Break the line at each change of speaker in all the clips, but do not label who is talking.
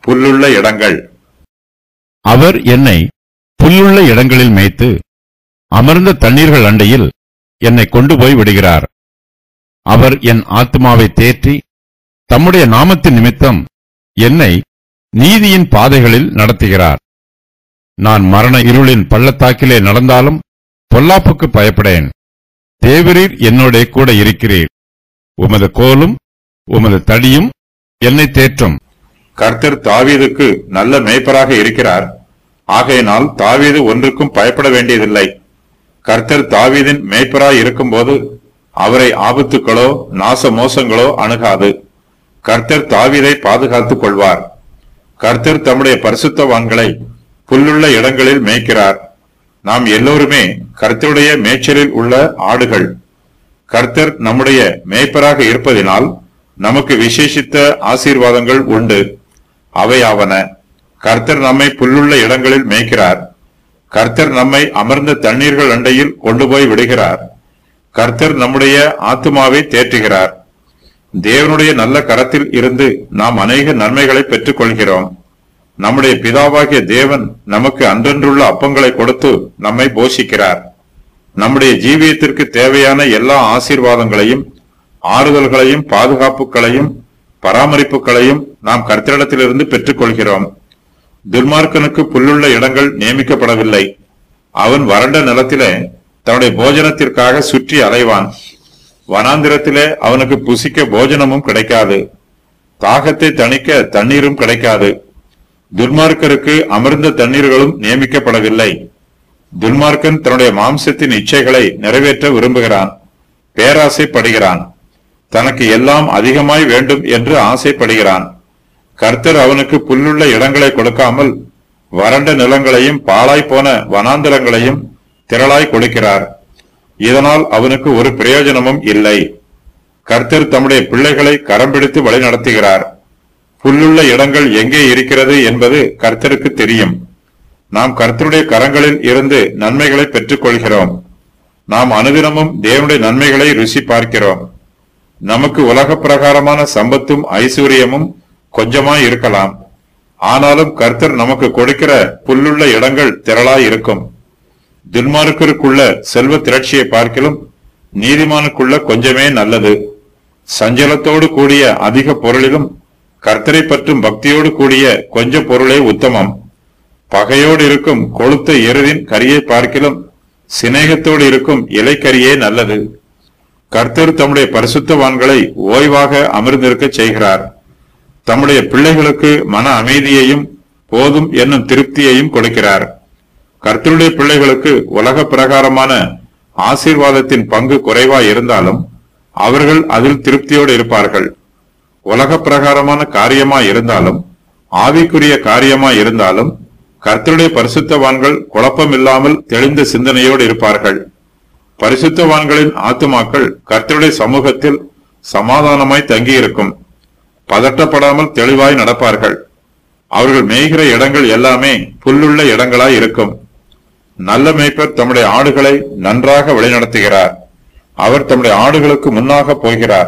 புல்லுள்ள இடங்கள்
அவர் என்னை புல்லுள்ள இடங்களில் மேய்த்து அமர்ந்த தண்ணீர்கள் அண்டையில் என்னை கொண்டு போய் விடுகிறார் அவர் என் ஆத்மாவை தேற்றி தம்முடைய நாமத்தின் நிமித்தம் என்னை நீதியின் பாதைகளில் நடத்துகிறார் நான் மரண இருளின் பள்ளத்தாக்கிலே நடந்தாலும் பொல்லாப்புக்கு பயப்படேன் தேவரீர் என்னோட கூட இருக்கிறீர் உமது கோலும் உமது தடியும் என்னை தேற்றும்
கர்த்தர் தாவீதுக்கு நல்ல மேய்ப்பராக இருக்கிறார் ஆகையினால் தாவீது ஒன்றுக்கும் பயப்பட வேண்டியதில்லை கர்த்தர் தாவீதின் மேய்ப்பராய் இருக்கும்போது அவரை ஆபத்துக்களோ நாச மோசங்களோ அணுகாது கர்த்தர் தாவீதை பாதுகாத்துக் கொள்வார் கர்த்தர் தம்முடைய பரிசுத்தவான்களை புல்லுள்ள இடங்களில் மேய்க்கிறார் நாம் எல்லோருமே கர்த்தருடைய மேய்ச்சலில் உள்ள ஆடுகள் கர்த்தர் நம்முடைய மேய்ப்பராக இருப்பதினால் நமக்கு விசேஷித்த ஆசீர்வாதங்கள் உண்டு அவையாவன கர்த்தர் நம்மை புல்லுள்ள இடங்களில் மேய்க்கிறார் கர்த்தர் நம்மை அமர்ந்த தண்ணீர்கள் அண்டையில் கொண்டு போய் விடுகிறார் கர்த்தர் நம்முடைய ஆத்துமாவை தேற்றுகிறார் தேவனுடைய நல்ல கரத்தில் இருந்து நாம் அநேக நன்மைகளை பெற்றுக் கொள்கிறோம் நம்முடைய பிதாவாகிய தேவன் நமக்கு அன்றன்றுள்ள அப்பங்களை கொடுத்து நம்மை போஷிக்கிறார் நம்முடைய ஜீவியத்திற்கு தேவையான எல்லா ஆசீர்வாதங்களையும் ஆறுதல்களையும் பாதுகாப்புகளையும் பராமரிப்புகளையும் நாம் கர்த்தரிடத்திலிருந்து பெற்றுக்கொள்கிறோம் துர்மார்க்கனுக்கு புல்லுள்ள இடங்கள் நியமிக்கப்படவில்லை அவன் வறண்ட நிலத்திலே தன்னுடைய போஜனத்திற்காக சுற்றி அலைவான் வனாந்திரத்திலே அவனுக்கு புசிக்க போஜனமும் கிடைக்காது தாகத்தை தணிக்க தண்ணீரும் கிடைக்காது துர்மார்க்கருக்கு அமர்ந்த தண்ணீர்களும் நியமிக்கப்படவில்லை துன்மார்க்கன் தன்னுடைய மாம்சத்தின் இச்சைகளை நிறைவேற்ற விரும்புகிறான் பேராசைப்படுகிறான் தனக்கு எல்லாம் அதிகமாய் வேண்டும் என்று ஆசைப்படுகிறான் கர்த்தர் அவனுக்கு புல்லுள்ள இடங்களை கொடுக்காமல் வறண்ட நிலங்களையும் பாழாய் போன வனாந்தரங்களையும் திரளாய் கொடுக்கிறார் இதனால் அவனுக்கு ஒரு பிரயோஜனமும் இல்லை கர்த்தர் தம்முடைய பிள்ளைகளை கரம் பிடித்து வழிநடத்துகிறார் புல்லுள்ள இடங்கள் எங்கே இருக்கிறது என்பது கர்த்தருக்கு தெரியும் நாம் கர்த்தருடைய கரங்களில் இருந்து நன்மைகளை பெற்றுக் கொள்கிறோம் நாம் அனுதினமும் தேவனுடைய நன்மைகளை ருசி பார்க்கிறோம் நமக்கு உலக பிரகாரமான சம்பத்தும் ஐஸ்வர்யமும் கொஞ்சமாய் இருக்கலாம் ஆனாலும் கர்த்தர் நமக்கு கொடுக்கிற புல்லுள்ள இடங்கள் திரளாய் இருக்கும் துன்மார்க்கருக்குள்ள செல்வ திரட்சியை பார்க்கிலும் நீதிமானுக்குள்ள கொஞ்சமே நல்லது சஞ்சலத்தோடு கூடிய அதிக பொருளிலும் கர்த்தரை பற்றும் பக்தியோடு கூடிய கொஞ்ச பொருளே உத்தமம் பகையோடு இருக்கும் கொளுத்த எருதின் கரியை பார்க்கிலும் சிநேகத்தோடு இருக்கும் இலைக்கரியே நல்லது கர்த்தர் தம்முடைய பரிசுத்தவான்களை ஓய்வாக அமர்ந்திருக்க செய்கிறார் தம்முடைய பிள்ளைகளுக்கு மன அமைதியையும் போதும் என்னும் திருப்தியையும் கொடுக்கிறார் கர்த்தருடைய பிள்ளைகளுக்கு உலக பிரகாரமான ஆசீர்வாதத்தின் பங்கு குறைவாய் இருந்தாலும் அவர்கள் அதில் திருப்தியோடு இருப்பார்கள் உலக பிரகாரமான காரியமாய் இருந்தாலும் ஆவிக்குரிய காரியமாய் இருந்தாலும் கர்த்தருடைய பரிசுத்தவான்கள் குழப்பமில்லாமல் தெளிந்த சிந்தனையோடு இருப்பார்கள் பரிசுத்தவான்களின் ஆத்துமாக்கள் கர்த்தருடைய சமூகத்தில் சமாதானமாய் தங்கியிருக்கும் பதட்டப்படாமல் தெளிவாய் நடப்பார்கள் அவர்கள் மேய்கிற இடங்கள் எல்லாமே புல்லுள்ள இடங்களாய் இருக்கும் நல்ல மேய்ப்பர் தம்முடைய ஆடுகளை நன்றாக வழிநடத்துகிறார் அவர் தம்முடைய ஆடுகளுக்கு முன்னாக போகிறார்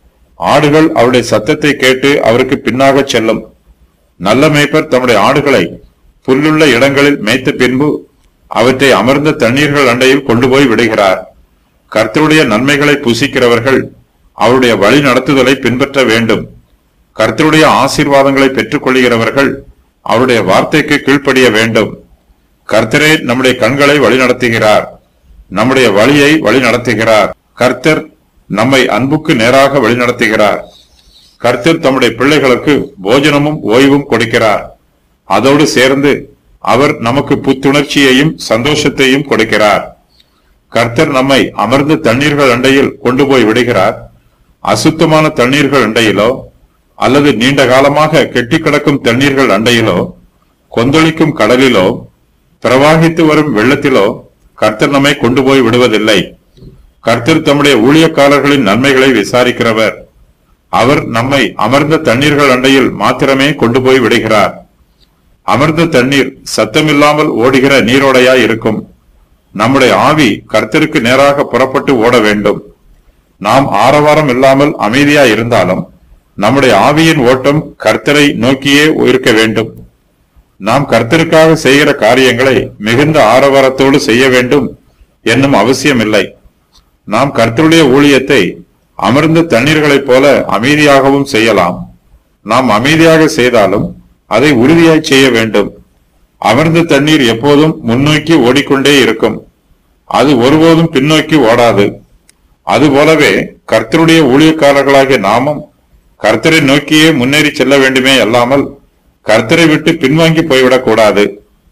ஆடுகள் அவருடைய சத்தத்தை கேட்டு அவருக்கு பின்னாக செல்லும் நல்ல மேய்ப்பர் தம்முடைய ஆடுகளை புல்லுள்ள இடங்களில் மேய்த்த பின்பு அவற்றை அமர்ந்த தண்ணீர்கள் அண்டையில் கொண்டு போய் விடுகிறார் கர்த்தருடைய நன்மைகளை புசிக்கிறவர்கள் அவருடைய வழி நடத்துதலை பின்பற்ற வேண்டும் கர்த்தருடைய ஆசீர்வாதங்களை பெற்றுக் கொள்கிறவர்கள் அவருடைய வார்த்தைக்கு கீழ்ப்படிய வேண்டும் கர்த்தரே நம்முடைய கண்களை வழிநடத்துகிறார் நம்முடைய வழியை வழிநடத்துகிறார் கர்த்தர் நம்மை அன்புக்கு நேராக வழிநடத்துகிறார் கர்த்தர் தம்முடைய பிள்ளைகளுக்கு போஜனமும் ஓய்வும் கொடுக்கிறார் அதோடு சேர்ந்து அவர் நமக்கு புத்துணர்ச்சியையும் சந்தோஷத்தையும் கொடுக்கிறார் கர்த்தர் நம்மை அமர்ந்த தண்ணீர்கள் அண்டையில் கொண்டு போய் விடுகிறார் அசுத்தமான தண்ணீர்கள் அண்டையிலோ அல்லது நீண்ட காலமாக கெட்டி கிடக்கும் தண்ணீர்கள் அண்டையிலோ கொந்தளிக்கும் கடலிலோ பிரவாகித்து வரும் வெள்ளத்திலோ கர்த்தர் நம்மை கொண்டு போய் விடுவதில்லை கர்த்தர் தம்முடைய ஊழியக்காரர்களின் நன்மைகளை விசாரிக்கிறவர் அவர் நம்மை அமர்ந்த தண்ணீர்கள் அண்டையில் மாத்திரமே கொண்டு போய் விடுகிறார் அமர்ந்த தண்ணீர் சத்தமில்லாமல் ஓடுகிற நீரோடையாய் இருக்கும் நம்முடைய ஆவி கர்த்தருக்கு நேராக புறப்பட்டு ஓட வேண்டும் நாம் ஆரவாரம் இல்லாமல் அமைதியாய் இருந்தாலும் நம்முடைய ஆவியின் ஓட்டம் கர்த்தரை நோக்கியே இருக்க வேண்டும் நாம் கர்த்தருக்காக செய்கிற காரியங்களை மிகுந்த ஆரவாரத்தோடு செய்ய வேண்டும் என்னும் அவசியமில்லை நாம் கர்த்தருடைய ஊழியத்தை அமர்ந்த தண்ணீர்களைப் போல அமைதியாகவும் செய்யலாம் நாம் அமைதியாக செய்தாலும் அதை உறுதியாய் செய்ய வேண்டும் அமர்ந்த தண்ணீர் எப்போதும் முன்னோக்கி ஓடிக்கொண்டே இருக்கும் அது ஒருபோதும் பின்னோக்கி ஓடாது அதுபோலவே கர்த்தருடைய ஊழியக்காரர்களாகிய நாமும் கர்த்தரை நோக்கியே முன்னேறி செல்ல வேண்டுமே அல்லாமல் கர்த்தரை விட்டு பின்வாங்கி போய்விடக் கூடாது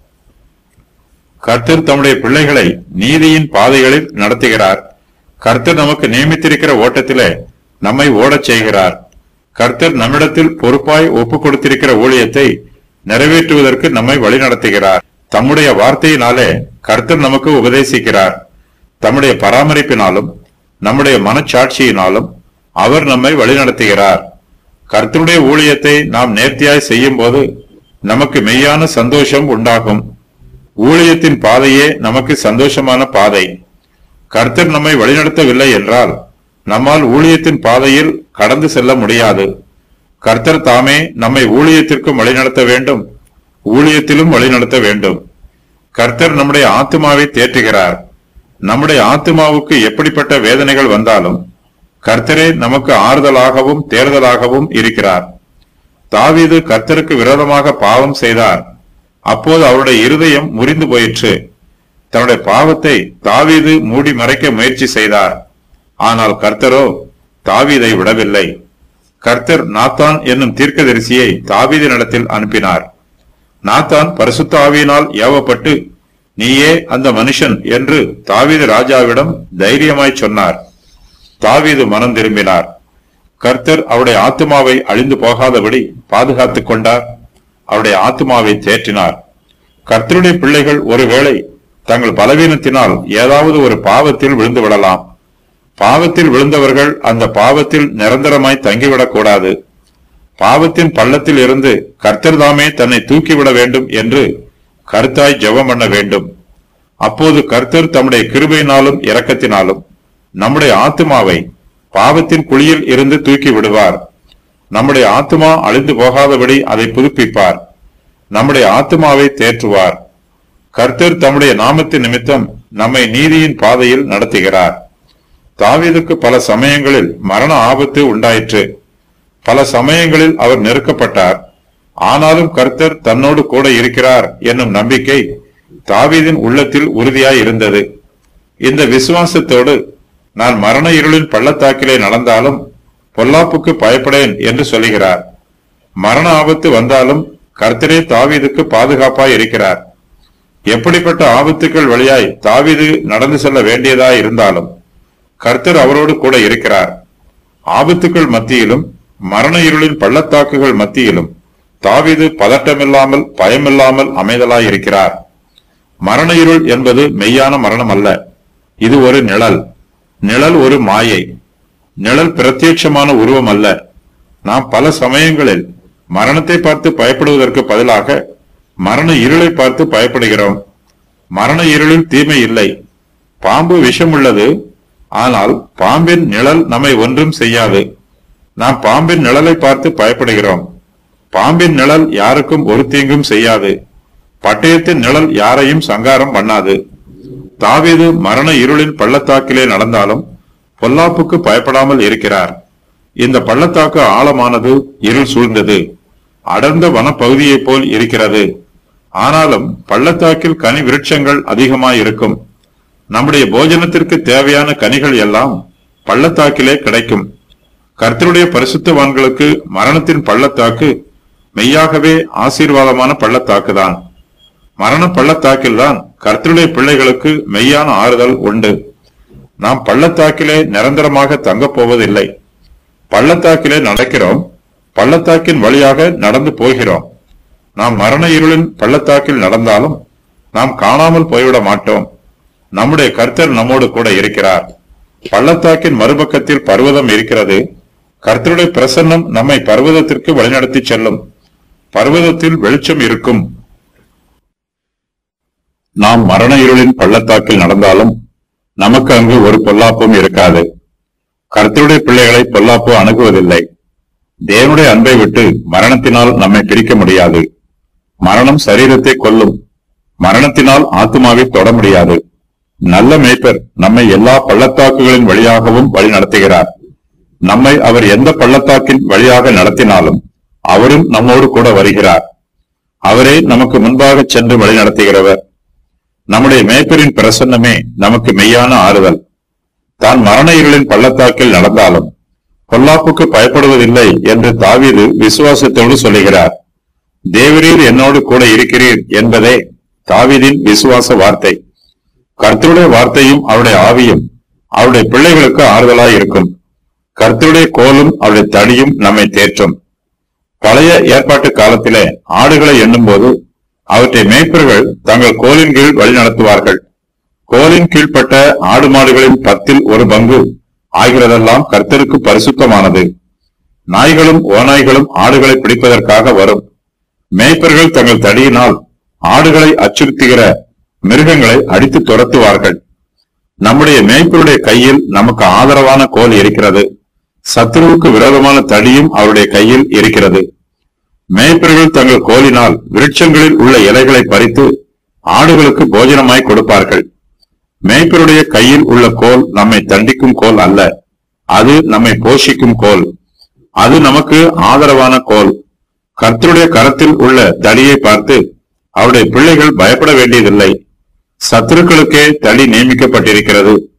கர்த்தர் தம்முடைய பிள்ளைகளை நீதியின் பாதைகளில் நடத்துகிறார் கர்த்தர் நமக்கு நியமித்திருக்கிற ஓட்டத்திலே நம்மை ஓடச் செய்கிறார் கர்த்தர் நம்மிடத்தில் பொறுப்பாய் ஒப்புக் கொடுத்திருக்கிற ஊழியத்தை நிறைவேற்றுவதற்கு நம்மை வழிநடத்துகிறார் தம்முடைய வார்த்தையினாலே கர்த்தர் நமக்கு உபதேசிக்கிறார் தம்முடைய பராமரிப்பினாலும் நம்முடைய மனச்சாட்சியினாலும் அவர் நம்மை வழிநடத்துகிறார் கர்த்தருடைய ஊழியத்தை நாம் நேர்த்தியாய் செய்யும் போது நமக்கு மெய்யான சந்தோஷம் உண்டாகும் ஊழியத்தின் பாதையே நமக்கு சந்தோஷமான பாதை கர்த்தர் நம்மை வழிநடத்தவில்லை என்றால் நம்மால் ஊழியத்தின் பாதையில் கடந்து செல்ல முடியாது கர்த்தர் தாமே நம்மை ஊழியத்திற்கும் வழிநடத்த வேண்டும் ஊழியத்திலும் வழிநடத்த வேண்டும் கர்த்தர் நம்முடைய ஆத்மாவை தேற்றுகிறார் நம்முடைய ஆத்மாவுக்கு எப்படிப்பட்ட வேதனைகள் வந்தாலும் கர்த்தரே நமக்கு ஆறுதலாகவும் தேர்தலாகவும் இருக்கிறார் தாவீது கர்த்தருக்கு விரோதமாக பாவம் செய்தார் அப்போது அவருடைய இருதயம் முறிந்து போயிற்று தன்னுடைய பாவத்தை தாவீது மூடி மறைக்க முயற்சி செய்தார் ஆனால் கர்த்தரோ தாவீதை விடவில்லை கர்த்தர் நாத்தான் என்னும் தீர்க்கதரிசியை தாவீதினிடத்தில் அனுப்பினார் நாத்தான் பரிசுத்த ஆவியினால் ஏவப்பட்டு நீயே அந்த மனுஷன் என்று தாவீது ராஜாவிடம் தைரியமாய் சொன்னார் தாவீது மனம் திரும்பினார் கர்த்தர் அவருடைய ஆத்மாவை அழிந்து போகாதபடி பாதுகாத்துக் கொண்டார் அவருடைய ஆத்மாவை தேற்றினார் கர்த்தருடைய பிள்ளைகள் ஒருவேளை தங்கள் பலவீனத்தினால் ஏதாவது ஒரு பாவத்தில் விழுந்து விடலாம் பாவத்தில் விழுந்தவர்கள் அந்த பாவத்தில் நிரந்தரமாய் தங்கிவிடக் கூடாது பாவத்தின் பள்ளத்தில் இருந்து கர்த்தர் தாமே தன்னை தூக்கிவிட வேண்டும் என்று கருத்தாய் ஜெபம் பண்ண வேண்டும் அப்போது கர்த்தர் தம்முடைய கிருபையினாலும் இரக்கத்தினாலும் நம்முடைய ஆத்மாவை பாவத்தின் குழியில் இருந்து தூக்கி விடுவார் நம்முடைய ஆத்மா அழிந்து போகாதபடி அதை புதுப்பிப்பார் நம்முடைய ஆத்மாவை தேற்றுவார் கர்த்தர் தம்முடைய நாமத்தின் நிமித்தம் நம்மை நீதியின் பாதையில் நடத்துகிறார் தாவீதுக்கு பல சமயங்களில் மரண ஆபத்து உண்டாயிற்று பல சமயங்களில் அவர் நெருக்கப்பட்டார் ஆனாலும் கர்த்தர் தன்னோடு கூட இருக்கிறார் என்னும் நம்பிக்கை தாவீதின் உள்ளத்தில் உறுதியாய் இருந்தது இந்த விசுவாசத்தோடு நான் மரண இருளின் பள்ளத்தாக்கிலே நடந்தாலும் பொல்லாப்புக்கு பயப்படேன் என்று சொல்லுகிறார் மரண ஆபத்து வந்தாலும் கர்த்தரே தாவீதுக்கு பாதுகாப்பாய் இருக்கிறார் எப்படிப்பட்ட ஆபத்துக்கள் வழியாய் தாவீது நடந்து செல்ல வேண்டியதாய் இருந்தாலும் கர்த்தர் அவரோடு கூட இருக்கிறார் ஆபத்துக்கள் மத்தியிலும் மரண இருளின் பள்ளத்தாக்குகள் மத்தியிலும் தாவீது பதட்டமில்லாமல் பயமில்லாமல் அமைதலாய் இருக்கிறார் மரண இருள் என்பது மெய்யான மரணம் அல்ல இது ஒரு நிழல் நிழல் ஒரு மாயை நிழல் பிரத்யட்சமான உருவம் அல்ல நாம் பல சமயங்களில் மரணத்தை பார்த்து பயப்படுவதற்கு பதிலாக மரண இருளை பார்த்து பயப்படுகிறோம் மரண இருளில் தீமை இல்லை பாம்பு விஷம் உள்ளது ஆனால் பாம்பின் நிழல் நம்மை ஒன்றும் செய்யாது நாம் பாம்பின் நிழலை பார்த்து பயப்படுகிறோம் பாம்பின் நிழல் யாருக்கும் ஒரு தீங்கும் செய்யாது பட்டயத்தின் நிழல் யாரையும் சங்காரம் பண்ணாது தாவீது மரண இருளின் பள்ளத்தாக்கிலே நடந்தாலும் பொல்லாப்புக்கு பயப்படாமல் இருக்கிறார் இந்த பள்ளத்தாக்கு ஆழமானது இருள் சூழ்ந்தது அடர்ந்த வனப்பகுதியைப் போல் இருக்கிறது ஆனாலும் பள்ளத்தாக்கில் கனி விருட்சங்கள் அதிகமாய் இருக்கும் நம்முடைய போஜனத்திற்கு தேவையான கனிகள் எல்லாம் பள்ளத்தாக்கிலே கிடைக்கும் கர்த்தருடைய பரிசுத்தவான்களுக்கு மரணத்தின் பள்ளத்தாக்கு மெய்யாகவே ஆசீர்வாதமான பள்ளத்தாக்கு தான் மரண பள்ளத்தாக்கில் தான் கர்த்தருடைய பிள்ளைகளுக்கு மெய்யான ஆறுதல் உண்டு நாம் பள்ளத்தாக்கிலே நிரந்தரமாக தங்கப் போவதில்லை பள்ளத்தாக்கிலே நடக்கிறோம் பள்ளத்தாக்கின் வழியாக நடந்து போகிறோம் நாம் மரண இருளின் பள்ளத்தாக்கில் நடந்தாலும் நாம் காணாமல் போய்விட மாட்டோம் நம்முடைய கர்த்தர் நம்மோடு கூட இருக்கிறார் பள்ளத்தாக்கின் மறுபக்கத்தில் பர்வதம் இருக்கிறது கர்த்தருடைய பிரசன்னம் நம்மை பர்வதத்திற்கு வழிநடத்தி செல்லும் பர்வதத்தில் வெளிச்சம் இருக்கும் நாம் மரண இருளின் பள்ளத்தாக்கில் நடந்தாலும் நமக்கு அங்கு ஒரு பொல்லாப்பும் இருக்காது கர்த்தருடைய பிள்ளைகளை பொல்லாப்பு அணுகுவதில்லை தேவனுடைய அன்பை விட்டு மரணத்தினால் நம்மை பிரிக்க முடியாது மரணம் சரீரத்தை கொல்லும் மரணத்தினால் ஆத்துமாவை தொட முடியாது நல்ல மேய்ப்பர் நம்மை எல்லா பள்ளத்தாக்குகளின் வழியாகவும் வழி நடத்துகிறார் நம்மை அவர் எந்த பள்ளத்தாக்கின் வழியாக நடத்தினாலும் அவரும் நம்மோடு கூட வருகிறார் அவரே நமக்கு முன்பாக சென்று வழி நடத்துகிறவர் நம்முடைய மேய்ப்பரின் பிரசன்னமே நமக்கு மெய்யான ஆறுதல் தான் மரண இருளின் பள்ளத்தாக்கில் நடந்தாலும் பொல்லாப்புக்கு பயப்படுவதில்லை என்று தாவீது விசுவாசத்தோடு சொல்லுகிறார் தேவரீர் என்னோடு கூட இருக்கிறீர் என்பதே தாவீதின் விசுவாச வார்த்தை கர்த்தருடைய வார்த்தையும் அவருடைய ஆவியும் அவருடைய பிள்ளைகளுக்கு ஆறுதலாய் இருக்கும் கர்த்தருடைய கோலும் அவருடைய தடியும் நம்மை தேற்றும் பழைய ஏற்பாட்டு காலத்திலே ஆடுகளை எண்ணும்போது அவற்றை மேய்ப்பர்கள் தங்கள் கோலின் கீழ் வழி நடத்துவார்கள் கோலின் கீழ்ப்பட்ட ஆடு மாடுகளின் பத்தில் ஒரு பங்கு ஆகிறதெல்லாம் கர்த்தருக்கு பரிசுத்தமானது நாய்களும் ஓநாய்களும் ஆடுகளை பிடிப்பதற்காக வரும் மேய்ப்பர்கள் தங்கள் தடியினால் ஆடுகளை அச்சுறுத்துகிற மிருகங்களை அடித்து துரத்துவார்கள் நம்முடைய மேய்ப்பருடைய கையில் நமக்கு ஆதரவான கோல் இருக்கிறது சத்துருவுக்கு விரோதமான தடியும் அவருடைய கையில் இருக்கிறது மேய்ப்பர்கள் தங்கள் கோலினால் விருட்சங்களில் உள்ள இலைகளை பறித்து ஆடுகளுக்கு போஜனமாய் கொடுப்பார்கள் மேய்ப்பருடைய கையில் உள்ள கோல் நம்மை தண்டிக்கும் கோல் அல்ல அது நம்மை போஷிக்கும் கோல் அது நமக்கு ஆதரவான கோல் கர்த்தருடைய கரத்தில் உள்ள தடியை பார்த்து அவருடைய பிள்ளைகள் பயப்பட வேண்டியதில்லை சத்துருக்களுக்கே தடி நியமிக்கப்பட்டிருக்கிறது